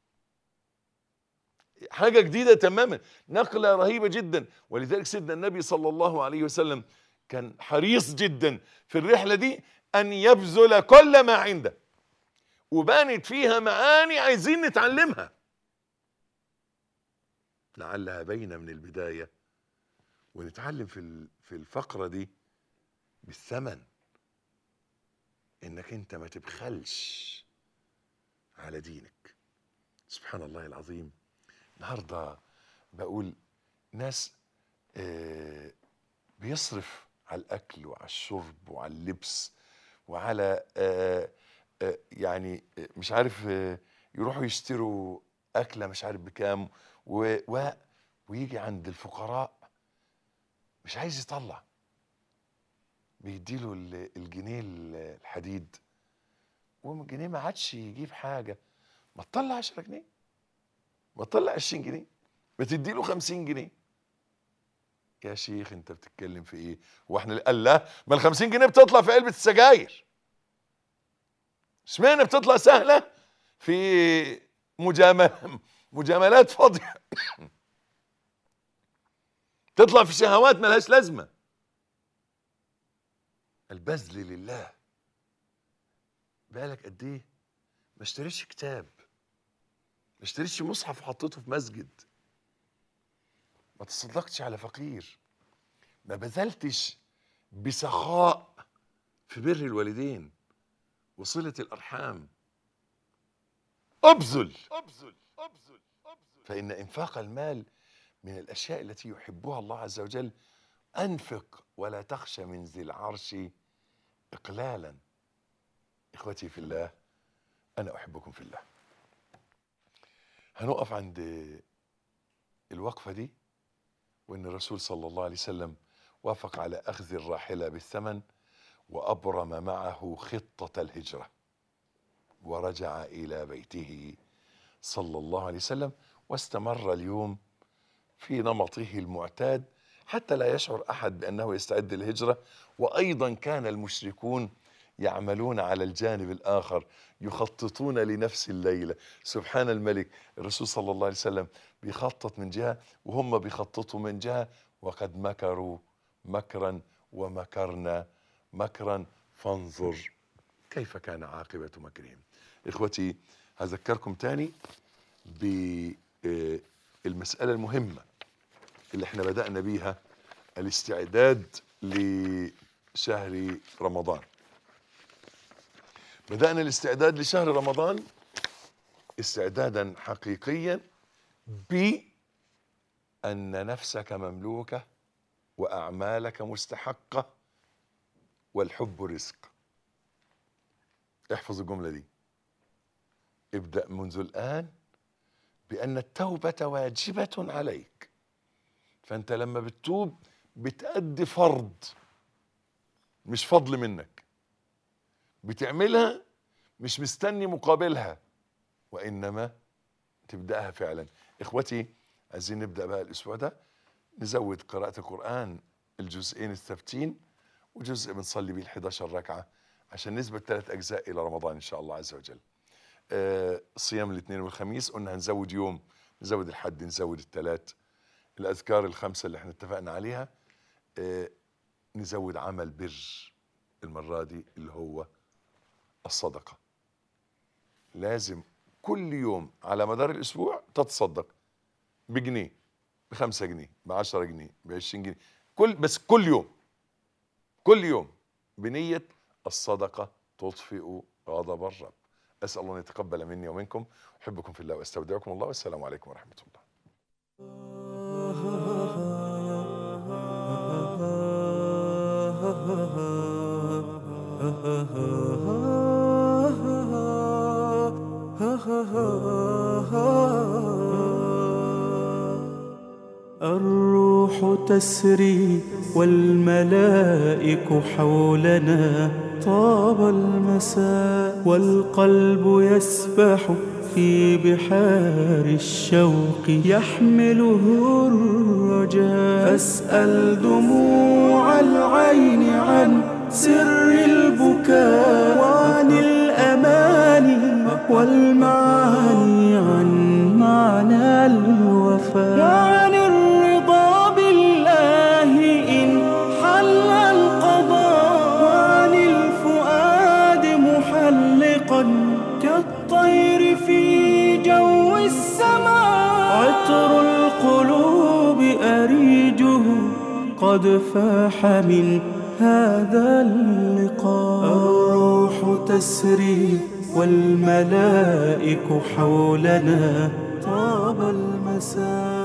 حاجه جديده تماما نقله رهيبه جدا ولذلك سيدنا النبي صلى الله عليه وسلم كان حريص جدا في الرحله دي ان يبذل كل ما عنده وبانت فيها معاني عايزين نتعلمها لعلها باينه من البدايه ونتعلم في ال- في الفقره دي بالثمن انك انت ما تبخلش على دينك سبحان الله العظيم النهارده بقول ناس آه، بيصرف على الاكل وعلى الشرب وعلى اللبس وعلى آه، آه، يعني آه، مش عارف آه، يروحوا يشتروا اكله مش عارف بكام و و ويجي عند الفقراء مش عايز يطلع بيديله ال- الجنيه ال- الحديد والجنيه ما عادش يجيب حاجه ما تطلع 10 جنيه ما تطلع 20 جنيه ما تديله 50 جنيه يا شيخ انت بتتكلم في ايه واحنا قال لا ما ال 50 جنيه بتطلع في علبه السجاير اشمعنى بتطلع سهله في مجامل مجاملات فاضيه تطلع في شهوات ملهاش لازمه البذل لله بالك قد ايه ما اشتريتش كتاب ما اشتريتش مصحف وحطيته في مسجد ما تصدقتش على فقير ما بذلتش بسخاء في بر الوالدين وصلة الأرحام أبذل أبذل أبذل فإن إنفاق المال من الأشياء التي يحبها الله عز وجل أنفق ولا تخشى من ذي العرش إقلالا إخوتي في الله أنا أحبكم في الله هنقف عند الوقفة دي وأن الرسول صلى الله عليه وسلم وافق على أخذ الراحلة بالثمن وأبرم معه خطة الهجرة ورجع إلى بيته صلى الله عليه وسلم واستمر اليوم في نمطه المعتاد حتى لا يشعر أحد بأنه يستعد للهجرة وأيضا كان المشركون يعملون على الجانب الآخر يخططون لنفس الليلة سبحان الملك الرسول صلى الله عليه وسلم بيخطط من جهة وهم بيخططوا من جهة وقد مكروا مكرا ومكرنا مكرا فانظر كيف كان عاقبة مكرهم إخوتي هذكركم تاني بالمسألة المهمة اللي احنا بدأنا بيها الاستعداد لشهر رمضان بدأنا الاستعداد لشهر رمضان استعدادا حقيقيا بأن نفسك مملوكة وأعمالك مستحقة والحب رزق احفظ الجملة دي ابدأ منذ الآن بأن التوبة واجبة عليك فأنت لما بتتوب بتأدي فرض مش فضل منك بتعملها مش مستني مقابلها وإنما تبدأها فعلا إخوتي عايزين نبدأ بقى الأسبوع ده نزود قراءة القرآن الجزئين الثابتين وجزء بنصلي بيه ال 11 ركعة عشان نثبت ثلاث أجزاء إلى رمضان إن شاء الله عز وجل آه صيام الاثنين والخميس قلنا هنزود يوم نزود الحد نزود الثلاث الأذكار الخمسة اللي احنا اتفقنا عليها آه نزود عمل بر المرة دي اللي هو الصدقة لازم كل يوم على مدار الأسبوع تتصدق بجنيه بخمسة جنيه بعشرة جنيه بعشرين جنيه كل بس كل يوم كل يوم بنية الصدقة تطفئ غضب الرب أسأل الله أن يتقبل مني ومنكم أحبكم في الله وأستودعكم الله والسلام عليكم ورحمة الله الروح تسري والملائك حولنا طاب المساء والقلب يسبح في بحار الشوق يحمله الرجاء فاسأل دموع العين عن سر البكاء وعن الأماني والمعاني عن معنى الوفاء وعن الرضا بالله إن حل القضاء وعن الفؤاد محلقا كالطير في جو السماء عطر القلوب أريجه قد فاح من هذا اللقاء الروح تسري والملائك حولنا طاب المساء